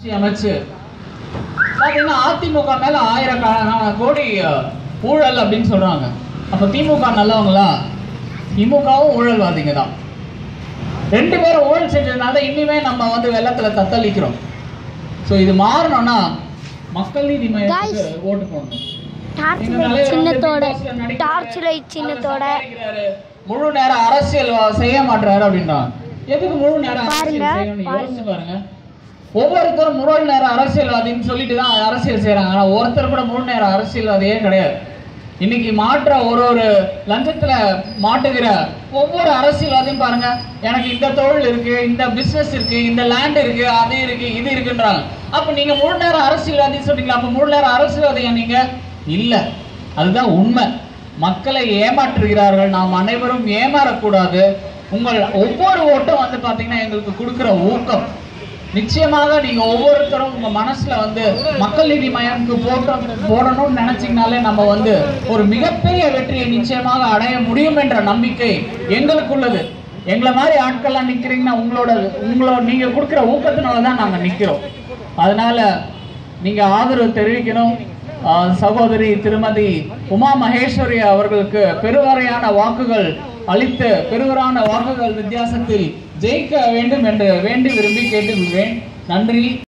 அமைச்சு பாத்தீங்கன்னா அதிமுக மேல ஆயிரக்கணக்கான கோடி அஹ், ஊழல் அப்படின்னு சொல்றாங்க அப்ப திமுக நல்லவங்களா திமுகவும் ஊழல்வாதிங்க தான் ரெண்டு பேரும் ஊழல் செஞ்சதுனால இனிமே நம்ம வந்து வெள்ளத்துல தத்தளிக்கிறோம் சோ இது மாறணும்னா மக்கள் நீதி மையத்துக்கு ஓட்டு போடணும் டார்ச் எங்க லைட் தலைவர் வந்து சின்னத்தோட Big Boss-ல நடிக்கிறாரு. டார்ச் லைட் சின்னத்தோட அவர் சம்பாதிக்கிறாரு. முழு நேர அரசியல் வ- செய்ய மாட்டாரு அப்படின்றாங்க எதுக்கு முழு நேர அரசியல் பாருங்க, செய்யணும்னு யோசிச்சு பாருங்க ஒவ்வொருத்தரும் முழு நேர அரசியல்வாதின்னு சொல்லிட்டு தான் அரசியல் செய்றாங்க ஆனா ஒருத்தர் கூட முழு நேர அரசியல்வாதியே கிடையாது இன்னைக்கு மாற்ற ஒரு ஒரு லஞ்சத்துல மாட்டுகிற ஒவ்வொரு அரசியல்வாதியும் பாருங்க எனக்கு இந்த தொழில் இருக்கு இந்த பிசினஸ் இருக்கு இந்த லேண்ட் இருக்கு அது இருக்கு இது இருக்குன்றாங்க அப்ப நீங்க முழு நேர அரசியல்வாதி சொல்றீங்களா அப்ப முழு நேர அரசியல்வாதியா நீங்க இல்ல அதுதான் உண்மை மக்களை ஏமாற்றுகிறார்கள் நாம் அனைவரும் ஏமாறக்கூடாது உங்கள் ஒவ்வொரு ஓட்டும் வந்து பாத்தீங்கன்னா எங்களுக்கு கொடுக்கிற ஊக்கம் நிச்சயமாக நீங்க ஒவ்வொருத்தரும் உங்க மனசுல வந்து மக்கள் நீதி மையம்க்கு போட்டோம் போடணும்னு நினைச்சீங்கனாலே நம்ம வந்து ஒரு மிகப்பெரிய வெற்றியை நிச்சயமாக அடைய முடியும் என்ற நம்பிக்கை எங்களுக்குள்ளது எங்களை மாதிரி ஆட்கள்லாம் நிக்கிறீங்கன்னா உங்களோட உங்களோட நீங்க கொடுக்குற ஊக்கத்தினால தான் நாங்க நிக்கிறோம் அதனால நீங்க ஆதரவு தெரிவிக்கணும் ஆஹ் சகோதரி திருமதி உமா மகேஸ்வரி அவர்களுக்கு பெருவரையான வாக்குகள் அளித்து பெருவரான வாக்குகள் வித்தியாசத்தில் ஜெயிக்க வேண்டும் என்று வேண்டி விரும்பி கேட்டுக்கொள்வேன் நன்றி